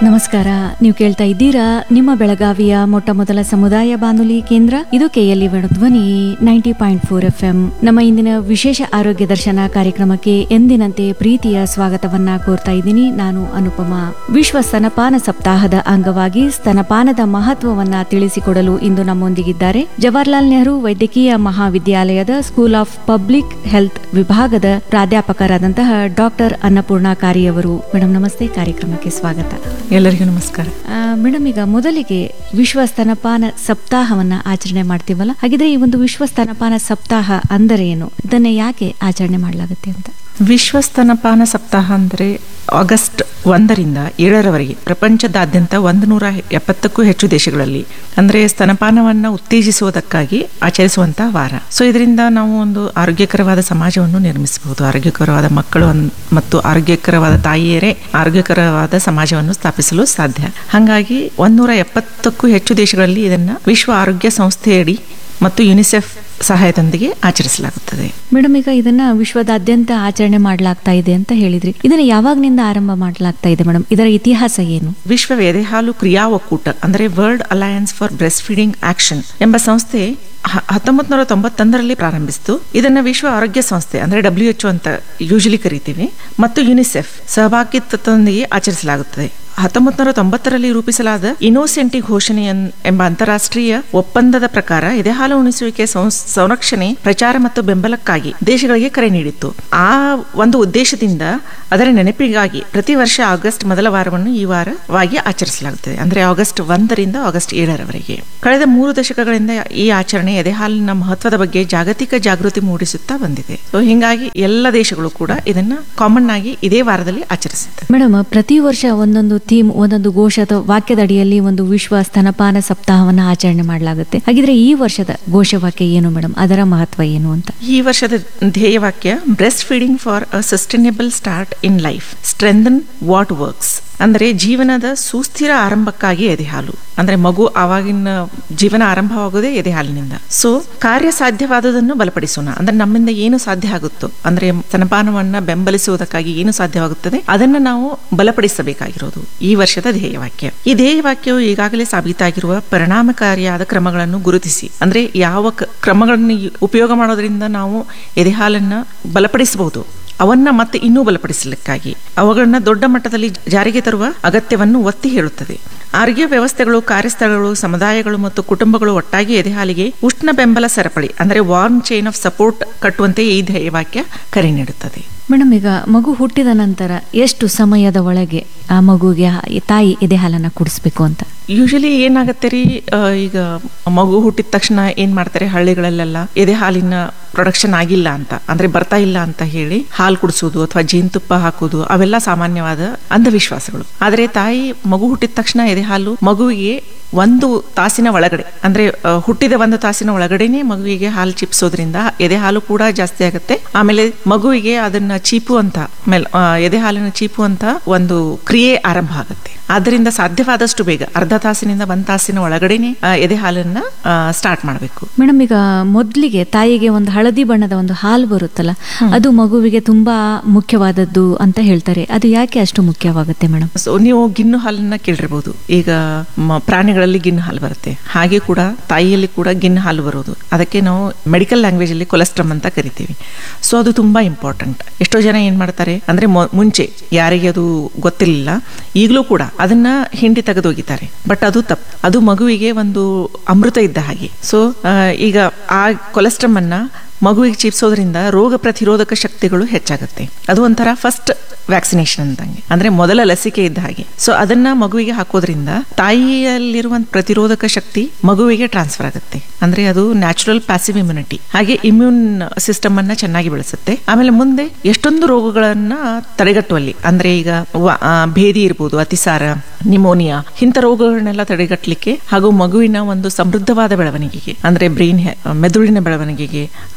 ನಮಸ್ಕಾರ ನೀವು ಕೇಳ್ತಾ ಇದ್ದೀರಾ ನಿಮ್ಮ ಬೆಳಗಾವಿಯ ಮೊಟ್ಟ ಮೊದಲ ಸಮುದಾಯ ಬಾನುಲಿ ಕೇಂದ್ರ ಇದು KLE Dhwani ninety point four F M ನಮ್ಮ ಇಂದಿನ ವಿಶೇಷ ಆರೋಗ್ಯ ದರ್ಶನ ಕಾರ್ಯಕ್ರಮಕ್ಕೆ ಎಂದಿನಂತೆ ಪ್ರೀತಿಯ ಸ್ವಾಗತವನ್ನ ಕೋರ್ತಾ ಇದ್ದೀನಿ ನಾನು ಅನುಪಮ ವಿಶ್ವ ಸ್ತನಪಾನ ಸಪ್ತಾಹದ ಅಂಗವಾಗಿ ಸ್ತನಪಾನದ ಮಹತ್ವವನ್ನ ತಿಳಿಸಿಕೊಡಲು ಇಂದು ನಮ್ಮೊಂದಿಗಿದ್ದಾರೆ ಜವಾಹರ್ಲಾಲ್ ನೆಹರು ವೈದ್ಯಕೀಯ ಮಹಾವಿದ್ಯಾಲಯದ ಸ್ಕೂಲ್ ಆಫ್ ಪಬ್ಲಿಕ್ ಹೆಲ್ತ್ ವಿಭಾಗದ ಪ್ರಾಧ್ಯಾಪಕರಾದಂತಹ ಡಾಕ್ಟರ್ ಅನ್ನಪೂರ್ಣ ಕಾರಿಯವರು ಮೇಡಮ್ ನಮಸ್ತೆ ಕಾರ್ಯಕ್ರಮಕ್ಕೆ ಸ್ವಾಗತ ಎಲ್ಲರಿಗೂ ನಮಸ್ಕಾರ ಆ, ಮೇಡಮ್ ಈಗ ಮೊದಲಿಗೆ ವಿಶ್ವ ಸ್ತನಪಾನ ಸಪ್ತಾಹವನ್ನ ಆಚರಣೆ ಮಾಡ್ತೀವಲ್ಲ ಹಾಗಿದ್ರೆ ಈ ಒಂದು ವಿಶ್ವ ಸ್ತನಪಾನ ಸಪ್ತಾಹ ಅಂದರೆ ಏನು ಇದನ್ನ ಯಾಕೆ ಆಚರಣೆ ಮಾಡಲಾಗುತ್ತೆ ಅಂತ ವಿಶ್ವ ಸ್ತನಪಾನ ಸಪ್ತಾಹ ಅಂದರೆ ಆಗಸ್ಟ್ ಒಂದರಿಂದ ಏಳರವರೆಗೆ ಪ್ರಪಂಚದಾದ್ಯಂತ ಒಂದು ನೂರ ಎಪ್ಪತ್ತಕ್ಕೂ ಹೆಚ್ಚು ದೇಶಗಳಲ್ಲಿ ಅಂದರೆ ಸ್ತನಪಾನವನ್ನು ಉತ್ತೇಜಿಸುವುದಕ್ಕಾಗಿ ಆಚರಿಸುವಂತಹ ವಾರ ಸೊ ಇದರಿಂದ ನಾವು ಒಂದು ಆರೋಗ್ಯಕರವಾದ ಸಮಾಜವನ್ನು ನಿರ್ಮಿಸಬಹುದು ಆರೋಗ್ಯಕರವಾದ ಮಕ್ಕಳು ಅನ್- ಮತ್ತು ಆರೋಗ್ಯಕರವಾದ ತಾಯಿಯರೇ ಆರೋಗ್ಯಕರವಾದ ಸಮಾಜವನ್ನು ಸ್ಥಾಪಿಸಲು ಸಾಧ್ಯ ಹಾಗಾಗಿ ಒಂದೂರ ಎಪ್ಪತ್ತಕ್ಕೂ ಹೆಚ್ಚು ದೇಶಗಳಲ್ಲಿ ಇದನ್ನ ವಿಶ್ವ ಆರೋಗ್ಯ ಸಂಸ್ಥೆಯಡಿ ಮತ್ತು ಯುನಿಸೆಫ್ ಸಹಾಯದೊಂದಿಗೆ ಆಚರಿಸಲಾಗುತ್ತದೆ ಮೇಡಮ್ ಈಗ ಇದನ್ನ ವಿಶ್ವದಾದ್ಯಂತ ಆಚರಣೆ ಮಾಡಲಾಗ್ತಾ ಇದೆ ಅಂತ ಹೇಳಿದ್ರಿ ಇದನ್ನ ಯಾವಾಗ್ನಿಂದ ಆರಂಭ ಮಾಡಲಾಗ್ತಾ ಇದೆ ಮೇಡಮ್ ಇದರ ಇತಿಹಾಸ ಏನು ವಿಶ್ವ ಎದೆಹಾಲು ಕ್ರಿಯಾ ಒಕ್ಕೂಟ ಅಂದರೆ world alliance for breastfeeding action ಎಂಬ ಸಂಸ್ಥೆ ಹತ್ತೊಂಬತ್ ನೂರ ತೊಂಬತ್ತೊಂದರಲ್ಲಿ ಪ್ರಾರಂಭಿಸಿತು ಇದನ್ನ ವಿಶ್ವ ಆರೋಗ್ಯ ಸಂಸ್ಥೆ ಅಂದ್ರೆ ಡಬ್ಲ್ಯೂ ಎಚ್ ಅಂತ ಯೂಶಲಿ ಕರಿತೀವಿ ಮತ್ತು ಯುನಿಸೆಫ್ ಸಹಭಾಗಿತ್ವದೊಂದಿಗೆ ಆಚರಿಸಲಾಗುತ್ತದೆ ಹತ್ತೊಂಬತ್ ನೂರ ತೊಂಬತ್ತರಲ್ಲಿ ರೂಪಿಸಲಾದ ಇನೋಸೆಂಟಿ ಘೋಷಣೆ ಎನ್- ಎಂಬ ಅಂತಾರಾಷ್ಟ್ರೀಯ ಒಪ್ಪಂದದ ಪ್ರಕಾರ ಎದೆಹಾಲು ಉಣಿಸುವಿಕೆ ಸಂಸ್- ಸಂರಕ್ಷಣೆ ಪ್ರಚಾರ ಮತ್ತು ಬೆಂಬಲಕ್ಕಾಗಿ ದೇಶಗಳಿಗೆ ಕರೆ ನೀಡಿತ್ತು ಆ ಒಂದು ಉದ್ದೇಶದಿಂದ ಅದರ ನೆನಪಿಗಾಗಿ ಪ್ರತಿ ವರ್ಷ ಆಗಸ್ಟ್ ಮೊದಲ ವಾರವನ್ನು ಈ ವಾರವಾಗಿ ಆಚರಿಸಲಾಗುತ್ತದೆ ಅಂದ್ರೆ ಆಗಸ್ಟ್ ಒಂದರಿಂದ ಆಗಸ್ಟ್ ಏಳರವರೆಗೆ ಕಳೆದ ಮೂರು ದಶಕಗಳಿಂದ ಈ ಆಚರಣೆ ಎದೆಹಾಲಿನ ಮಹತ್ವದ ಬಗ್ಗೆ ಜಾಗತಿಕ ಜಾಗೃತಿ ಮೂಡಿಸುತ್ತಾ ಬಂದಿದೆ ಸೊ ಹಿಂಗಾಗಿ ಎಲ್ಲ ದೇಶಗಳು ಕೂಡ ಇದನ್ನ ಕಾಮನ್ ಆಗಿ ಇದೇ ವಾರದಲ್ಲಿ ಆಚರಿಸುತ್ತೆ ಮೇಡಮ್ ಪ್ರತಿ ವರ್ಷ ಒಂದೊಂದು ಥೀಮ್ ಒಂದೊಂದು ಘೋಷ ಅಥವಾ ವಾಕ್ಯದ ಅಡಿಯಲ್ಲಿ ಒಂದು ವಿಶ್ವ ಸ್ತನಪಾನ ಸಪ್ತಾಹವನ್ನ ಆಚರಣೆ ಮಾಡಲಾಗುತ್ತೆ ಹಾಗಿದ್ರೆ ಈ ವರ್ಷದ ಘೋಷವಾಕ್ಯ ಏನು ಮೇಡಮ್ ಅದರ ಮಹತ್ವ ಏನು ಅಂತ ಈ ವರ್ಷದ ಧ್ಯೇಯವಾಕ್ಯ breastfeeding for a sustainable start in life strengthen what works ಅಂದ್ರೆ ಜೀವನದ ಸುಸ್ಥಿರ ಆರಂಭಕ್ಕಾಗಿ ಎದೆಹಾಲು ಅಂದ್ರೆ ಮಗು ಆವಾಗಿನ ಜೀವನ ಆರಂಭವಾಗೋದೇ ಎದೆಹಾಲಿನಿಂದ ಸೊ ಕಾರ್ಯ ಸಾಧ್ಯವಾದುದನ್ನು ಬಲಪಡಿಸೋಣ ಅಂದ್ರೆ ನಮ್ಮಿಂದ ಏನು ಸಾಧ್ಯ ಆಗುತ್ತೋ ಅಂದ್ರೆ ಸ್ತನಪಾನವನ್ನ ಬೆಂಬಲಿಸುವುದಕ್ಕಾಗಿ ಏನು ಸಾಧ್ಯವಾಗುತ್ತದೆ ಅದನ್ನ ನಾವು ಬಲಪಡಿಸಬೇಕಾಗಿರೋದು ಈ ವರ್ಷದ ಧ್ಯೇಯವಾಕ್ಯ ಈ ಧ್ಯೇಯವಾಕ್ಯವು ಈಗಾಗಲೇ ಸಾಬೀತಾಗಿರುವ ಪರಿಣಾಮಕಾರಿಯಾದ ಕ್ರಮಗಳನ್ನು ಗುರುತಿಸಿ ಅಂದ್ರೆ ಯಾವ ಕ- ಕ್ರಮಗಳನ್ನು ಯು- ಉಪಯೋಗ ಮಾಡೋದ್ರಿಂದ ನಾವು ಎದೆಹಾಲನ್ನ ಬಲಪಡಿಸಬಹುದು ಅವನ್ನ ಮತ್ತೆ ಇನ್ನೂ ಬಲಪಡಿಸಲಿಕ್ಕಾಗಿ ಅವುಗಳನ್ನ ದೊಡ್ಡ ಮಟ್ಟದಲ್ಲಿ ಜಾರಿಗೆ ತರುವ ಅಗತ್ಯವನ್ನು ಒತ್ತಿ ಹೇಳುತ್ತದೆ ಆರೋಗ್ಯ ವ್ಯವಸ್ಥೆಗಳು ಕಾರ್ಯಸ್ಥಳಗಳು ಸಮುದಾಯಗಳು ಮತ್ತು ಕುಟುಂಬಗಳು ಒಟ್ಟಾಗಿ ಎದೆಹಾಲಿಗೆ ಉಷ್ಣ ಬೆಂಬಲ ಸರಪಳಿ ಅಂದ್ರೆ ವಾರ್ಮ್ ಚೈನ್ ಆಫ್ ಸಪೋರ್ಟ್ ಕಟ್ಟುವಂತೆ ಈ ಧ್ಯೇಯವಾಕ್ಯ ಕರೆ ನೀಡುತ್ತದೆ ಮೇಡಮ್ ಈಗ ಮಗು ಹುಟ್ಟಿದ ನಂತರ ಎಷ್ಟು ಸಮಯದ ಒಳಗೆ ಆ ಮಗುಗೆ ಹ- ತಾಯಿ ಎದೆ ಹಾಲನ್ನ ಕುಡಿಸ್ಬೇಕು ಅಂತ ಯೂಶಲಿ ಏನಾಗತ್ತೆ ರೀ ಆ, ಈಗ ಮಗು ಹುಟ್ಟಿದ ತಕ್ಷಣ ಏನ್ ಮಾಡ್ತಾರೆ ಹಳ್ಳಿಗಳಲ್ಲೆಲ್ಲ ಎದೆ ಹಾಲಿನ ಪ್ರೊಡಕ್ಷನ್ ಆಗಿಲ್ಲ ಅಂತ ಅಂದ್ರೆ ಬರ್ತಾ ಇಲ್ಲ ಅಂತ ಹೇಳಿ ಹಾಲು ಕುಡಿಸೋದು ಅಥವಾ ಜೇನುತುಪ್ಪ ಹಾಕೋದು ಅವೆಲ್ಲ ಸಾಮಾನ್ಯವಾದ ಅಂಧವಿಶ್ವಾಸಗಳು ಆದ್ರೆ ತಾಯಿ ಮಗು ಹುಟ್ಟಿದ ತಕ್ಷಣ ಎದೆ ಹಾಲು ಮಗುವಿಗೆ ಒಂದು ತಾಸಿನ ಒಳಗಡೆ ಅಂದ್ರೆ ಆ, ಹುಟ್ಟಿದ ಒಂದು ತಾಸಿನ ಒಳಗಡೆನೆ ಮಗುವಿಗೆ ಹಾಲು ಚಿಪ್ಸೋದ್ರಿಂದ ಎದೆ ಹಾಲು ಕೂಡ ಜಾಸ್ತಿ ಆಗುತ್ತೆ ಆಮೇಲೆ ಮಗುವಿಗೆ ಅದನ್ನ ಚೀಪುವಂತ ಆಮೇಲೆ ಆ, ಎದೆ ಹಾಲಿನ ಚೀಪುವಂತ ಒಂದು ಕ್ರಿಯೆ ಆರಂಭ ಆಗುತ್ತೆ ಆದ್ದರಿಂದ ಸಾಧ್ಯವಾದಷ್ಟು ಬೇಗ ಅರ್ಧ ತಾಸಿನಿಂದ ಒಂದ್ ತಾಸಿನ ಒಳಗಡೆನೆ ಆ, ಎದೆ ಹಾಲನ್ನ ಸ್ಟಾರ್ಟ್ ಮಾಡಬೇಕು ಮೇಡಮ್ ಈಗ ಮೊದ್ಲಿಗೆ ತಾಯಿಗೆ ಒಂದು ಹಳದಿ ಬಣ್ಣದ ಒಂದು ಹಾಲು ಬರುತ್ತಲ್ಲ ಅದು ಮಗುವಿಗೆ ತುಂಬಾ ಮುಖ್ಯವಾದದ್ದು ಅಂತ ಹೇಳ್ತಾರೆ ಅದು ಯಾಕೆ ಅಷ್ಟು ಮುಖ್ಯವಾಗುತ್ತೆ ಮೇಡಮ್ ಸೊ ನೀವು ಗಿಣ್ಣು ಹಾಲನ್ನ ಕೇಳಿರ್ಬೋದು ಈಗ ಮ- ಪ್ರಾಣಿಗಳಲ್ಲಿ ಗಿಣ್ಣು ಹಾಲು ಬರುತ್ತೆ ಹಾಗೆ ಕೂಡ ತಾಯಿಯಲ್ಲಿ ಕೂಡ ಗಿಣ್ಣು ಹಾಲು ಬರೋದು ಅದಕ್ಕೆ ನಾವು ಮೆಡಿಕಲ್ ಲ್ಯಾಂಗ್ವೇಜ್ ಅಲ್ಲಿ ಕೊಲೆಸ್ಟ್ರಮ್ ಅಂತ ಕರಿತೀವಿ ಸೊ ಅದು ತುಂಬಾ ಇಂಪಾರ್ಟೆಂಟ್ ಎಷ್ಟೋ ಜನ ಏನ್ ಮಾಡ್ತಾರೆ ಅಂದ್ರೆ ಮೊ- ಮುಂಚೆ ಯಾರಿಗೆ ಅದು ಗೊತ್ತಿರಲಿಲ್ಲ ಈಗಲೂ ಕೂಡ ಅದನ್ನ ಹಿಂಡಿ ತೆಗೆದೋಗಿತಾರೆ ಬಟ್ ಅದು ತಪ್ಪು ಅದು ಮಗುವಿಗೆ ಒಂದು ಅಮೃತ ಇದ್ದ ಹಾಗೆ ಸೊ ಈಗ ಆ ಕೊಲೆಸ್ಟ್ರಮ್ ಅನ್ನ ಮಗುವಿಗೆ ಚಿಪ್ಸೋದ್ರಿಂದ ರೋಗ ಪ್ರತಿರೋಧಕ ಶಕ್ತಿಗಳು ಹೆಚ್ಚಾಗುತ್ತೆ ಅದು ಒಂಥರ ಫಸ್ಟ್ ವ್ಯಾಕ್ಸಿನೇಷನ್ ಅಂದಂಗೆ ಅಂದ್ರೆ ಮೊದಲ ಲಸಿಕೆ ಇದ್ದ ಹಾಗೆ ಸೊ ಅದನ್ನ ಮಗುವಿಗೆ ಹಾಕೋದ್ರಿಂದ ತಾಯಿಯಲ್ಲಿರುವಂತ ಪ್ರತಿರೋಧಕ ಶಕ್ತಿ ಮಗುವಿಗೆ ಟ್ರಾನ್ಸ್ಫರ್ ಆಗುತ್ತೆ ಅಂದ್ರೆ ಅದು ನ್ಯಾಚುರಲ್ ಪ್ಯಾಸಿವ್ ಇಮ್ಯುನಿಟಿ ಹಾಗೆ ಇಮ್ಯೂನ್ ಸಿಸ್ಟಮ್ ಅನ್ನ ಚೆನ್ನಾಗಿ ಬೆಳೆಸುತ್ತೆ ಆಮೇಲೆ ಮುಂದೆ ಎಷ್ಟೊಂದು ರೋಗಗಳನ್ನ ತಡೆಗಟ್ಟುವಲ್ಲಿ ಅಂದ್ರೆ ಈಗ ವ- ಆ, ಭೇದಿ ಇರ್ಬೋದು ಅತಿಸಾರ ನಿಮೋನಿಯಾ ಇಂಥ ರೋಗಗಳನ್ನೆಲ್ಲ ತಡೆಗಟ್ಟಲಿಕ್ಕೆ ಹಾಗೂ ಮಗುವಿನ ಒಂದು ಸಮೃದ್ಧವಾದ ಬೆಳವಣಿಗೆಗೆ ಅಂದ್ರೆ ಬ್ರೈನ್ ಮೆದುಳಿನ ಬೆಳವಣಿಗೆಗೆ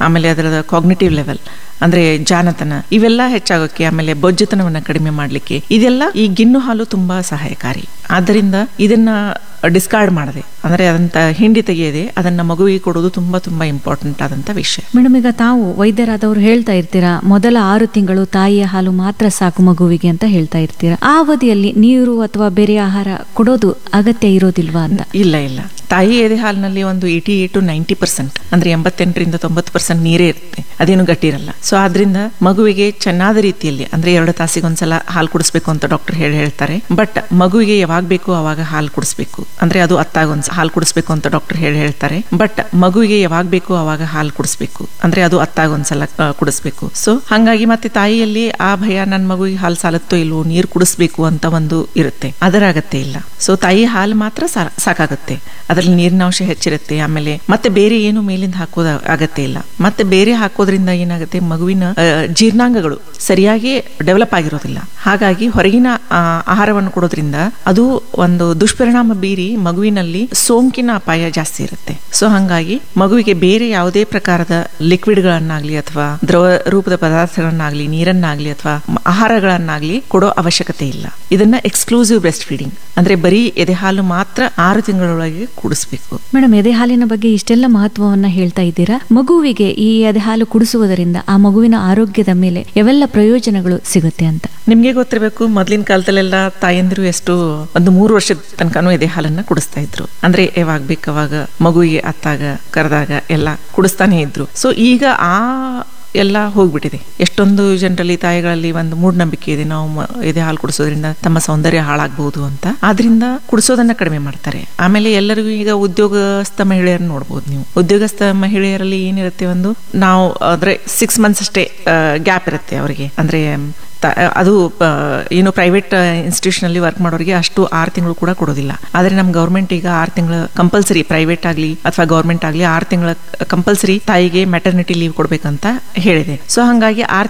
ಆಮೇಲೆ ಅದರ ಕಾಗ್ನಿಟಿವ್ ಲೆವೆಲ್ ಅಂದ್ರೆ ಜಾನತನ ಇವೆಲ್ಲ ಹೆಚ್ಚಾಗೋಕೆ ಆಮೇಲೆ ಬೊಜ್ಜತನವನ್ನ ಕಡಿಮೆ ಮಾಡಲಿಕ್ಕೆ ಇದೆಲ್ಲ ಈ ಗಿಣ್ಣು ಹಾಲು ತುಂಬಾ ಸಹಾಯಕಾರಿ ಆದ್ದರಿಂದ ಇದನ್ನ ಡಿಸ್ಕಾರ್ಡ್ ಮಾಡದೆ ಅಂದ್ರೆ ಅದಂತ ಹಿಂಡಿ ತೆಗೆಯದೆ ಅದನ್ನ ಮಗುವಿಗೆ ಕೊಡೋದು ತುಂಬಾ ತುಂಬಾ ಇಂಪಾರ್ಟೆಂಟ್ ಆದಂತ ವಿಷಯ ಮೇಡಮ್ ಈಗ ತಾವು ವೈದ್ಯರಾದವರು ಹೇಳ್ತಾ ಇರ್ತೀರಾ ಮೊದಲ ಆರು ತಿಂಗಳು ತಾಯಿಯ ಹಾಲು ಮಾತ್ರ ಸಾಕು ಮಗುವಿಗೆ ಅಂತ ಹೇಳ್ತಾ ಇರ್ತೀರಾ ಆ ಅವಧಿಯಲ್ಲಿ ನೀರು ಅಥವಾ ಬೇರೆ ಆಹಾರ ಕೊಡೋದು ಅಗತ್ಯ ಇರೋದಿಲ್ವಾ ಅಂತ ಇಲ್ಲ ಇಲ್ಲ ತಾಯಿ ಎದೆ ಹಾಲಿನಲ್ಲಿ ಒಂದು eighty eight to ninety percent ಅಂದ್ರೆ ಎಂಬತ್ತೆಂಟರಿಂದ ತೊಂಬತ್ತು ಪರ್ಸೆಂಟ್ ನೀರೇ ಇರುತ್ತೆ ಅದೇನು ಗಟ್ಟಿರಲ್ಲ ಸೊ ಆದ್ರಿಂದ ಮಗುವಿಗೆ ಚೆನ್ನಾದ ರೀತಿಯಲ್ಲಿ ಅಂದ್ರೆ ಎರಡು ತಾಸಿಗೊಂದ್ಸಲ ಹಾಲು ಕುಡಿಸ್ಬೇಕು ಅಂತ ಡಾಕ್ಟರ್ ಹೇಳಿ ಹೇಳ್ತಾರೆ ಬಟ್ ಮಗುವಿಗೆ ಯಾವಾಗ ಬೇಕು ಅವಾಗ ಹಾಲು ಕುಡಿಸ್ಬೇಕು ಅಂದ್ರೆ ಅದು ಅತ್ತಾಗೊಂದ್ ಹಾಲು ಕುಡಿಸ್ಬೇಕು ಅಂತ ಡಾಕ್ಟರ್ ಹೇಳಿ ಹೇಳ್ತಾರೆ ಬಟ್ ಮಗುವಿಗೆ ಯಾವಾಗ ಬೇಕು ಅವಾಗ ಹಾಲು ಕುಡಿಸ್ಬೇಕು ಅಂದ್ರೆ ಅದು ಅತ್ತಾಗೊಂದ್ಸಲ ಆ, ಕುಡಿಸ್ಬೇಕು ಸೊ ಹಂಗಾಗಿ ಮತ್ತೆ ತಾಯಿಯಲ್ಲಿ ಆ ಭಯ ನನ್ನ ಮಗುವಿಗೆ ಹಾಲು ಸಾಲತ್ತೋ ಇಲ್ವೋ ನೀರು ಕುಡಿಸ್ಬೇಕು ಅಂತ ಒಂದು ಇರುತ್ತೆ ಅದರ ಅಗತ್ಯ ಇಲ್ಲ ಸೊ ತಾಯಿ ಹಾಲು ಮಾತ್ರ ಸಾ- ಸಾಕಾಗುತ್ತೆ ಅದರಲ್ಲಿ ನೀರಿನ ಅಂಶ ಹೆಚ್ಚಿರುತ್ತೆ ಆಮೇಲೆ ಮತ್ತೆ ಬೇರೆ ಏನು ಮೇಲಿಂದ ಹಾಕೋದ ಅಗತ್ಯ ಇಲ್ಲ ಮತ್ತೆ ಬೇರೆ ಹಾಕೋದ್ರಿಂದ ಏನಾಗುತ್ತೆ ಮಗುವಿನ ಆ, ಜೀರ್ಣಾಂಗಗಳು ಸರಿಯಾಗಿ ಡೆವಲಪ್ ಆಗಿರೋದಿಲ್ಲ ಹಾಗಾಗಿ ಹೊರಗಿನ ಆ, ಆಹಾರವನ್ನು ಕೊಡೋದ್ರಿಂದ ಅದು ಒಂದು ದುಷ್ಪರಿಣಾಮ ಬೀರಿ ಮಗುವಿನಲ್ಲಿ ಸೋಂಕಿನ ಅಪಾಯ ಜಾಸ್ತಿ ಇರುತ್ತೆ ಸೊ ಹಂಗಾಗಿ ಮಗುವಿಗೆ ಬೇರೆ ಯಾವುದೇ ಪ್ರಕಾರದ ಲಿಕ್ವಿಡ್ಗಳನ್ನಾಗ್ಲಿ ಅಥವಾ ದ್ರವ ರೂಪದ ಪದಾರ್ಥಗಳನ್ನಾಗ್ಲಿ ನೀರನ್ನಾಗ್ಲಿ ಅಥವಾ ಮ- ಆಹಾರಗಳನ್ನಾಗ್ಲಿ ಕೊಡೋ ಅವಶ್ಯಕತೆ ಇಲ್ಲ ಇದನ್ನ ಎಕ್ಸ್ಕ್ಲೂಸಿವ್ ಬ್ರೆಸ್ಟ್ ಫೀಡಿಂಗ್ ಅಂದ್ರೆ ಬರೀ ಎದೆ ಹಾಲು ಮಾತ್ರ ಆರು ತಿಂಗಳೊಳಗೆ ಕುಡಿಸ್ಬೇಕು ಮೇಡಮ್ ಎದೆ ಹಾಲಿನ ಬಗ್ಗೆ ಇಷ್ಟೆಲ್ಲ ಮಹತ್ವವನ್ನ ಹೇಳ್ತಾ ಇದ್ದೀರಾ ಮಗುವಿಗೆ ಈ ಎದೆ ಹಾಲು ಕುಡಿಸುವುದರಿಂದ ಆ ಮಗುವಿನ ಆರೋಗ್ಯದ ಮೇಲೆ ಯಾವೆಲ್ಲ ಪ್ರಯೋಜನಗಳು ಸಿಗುತ್ತೆ ಅಂತ ನಿಮ್ಗೆ ಗೊತ್ತಿರಬೇಕು ಮೊದ್ಲಿನ ಕಾಲದಲ್ಲೆಲ್ಲ ತಾಯಂದಿರು ಎಷ್ಟು ಒಂದು ಮೂರು ವರ್ಷದ ತನಕನೂ ಎದೆ ಹಾಲನ್ನ ಕುಡಿಸ್ತಾ ಇದ್ರು ಅಂದ್ರೆ ಯಾವಾಗ ಬೇಕು ಅವಾಗ ಮಗುವಿಗೆ ಅತ್ತಾಗ ಕರೆದಾಗ ಎಲ್ಲ ಕುಡಿಸ್ತಾನೆ ಇದ್ರು ಸೊ ಈಗ ಆ ಎಲ್ಲ ಹೋಗ್ಬಿಟ್ಟಿದೆ ಎಷ್ಟೊಂದು ಜನರಲ್ಲಿ ತಾಯಿಗಳಲ್ಲಿ ಒಂದು ಮೂಢನಂಬಿಕೆ ಇದೆ ನಾವು ಮ- ಎದೆ ಹಾಲು ಕುಡಿಸೋದ್ರಿಂದ ತಮ್ಮ ಸೌಂದರ್ಯ ಹಾಳಾಗಬಹುದು ಅಂತ ಆದ್ರಿಂದ ಕುಡಿಸೋದನ್ನ ಕಡಿಮೆ ಮಾಡ್ತಾರೆ ಆಮೇಲೆ ಎಲ್ಲರಿಗೂ ಈಗ ಉದ್ಯೋಗಸ್ಥ ಮಹಿಳೆಯರನ್ನ ನೋಡ್ಬೋದು ನೀವು ಉದ್ಯೋಗಸ್ಥ ಮಹಿಳೆಯರಲ್ಲಿ ಏನಿರುತ್ತೆ ಒಂದು ನಾವು ಅಂದ್ರೆ ಸಿಕ್ಸ್ ಮಂತ್ಸ್ ಅಷ್ಟೇ ಗ್ಯಾಪ್ ಇರುತ್ತೆ ಅವರಿಗೆ ಅಂದ್ರೆ ತ- ಅದು ಆ, ಏನು ಪ್ರೈವೇಟ್ ಇನ್ಸ್ಟಿಟ್ಯೂಷನ್ ಅಲ್ಲಿ ವರ್ಕ್ ಮಾಡೋರಿಗೆ ಅಷ್ಟು ಆರು ತಿಂಗಳು ಕೂಡ ಕೊಡೋದಿಲ್ಲ ಆದ್ರೆ ನಮ್ಮ ಗೌರ್ಮೆಂಟ್ ಈಗ ಆರು ತಿಂಗಳ ಕಂಪಲ್ಸರಿ ಪ್ರೈವೇಟ್ ಆಗಲಿ ಅಥವಾ ಗೌರ್ಮೆಂಟ್ ಆಗಲಿ ಆರು ತಿಂಗಳ ಕಂಪಲ್ಸರಿ ತಾಯಿಗೆ ಮೆಟರ್ನಿಟಿ ಲೀವ್ ಕೊಡ್ಬೇಕಂತ ಹೇಳಿದೆ ಸೊ ಹಂಗಾಗಿ ಆರು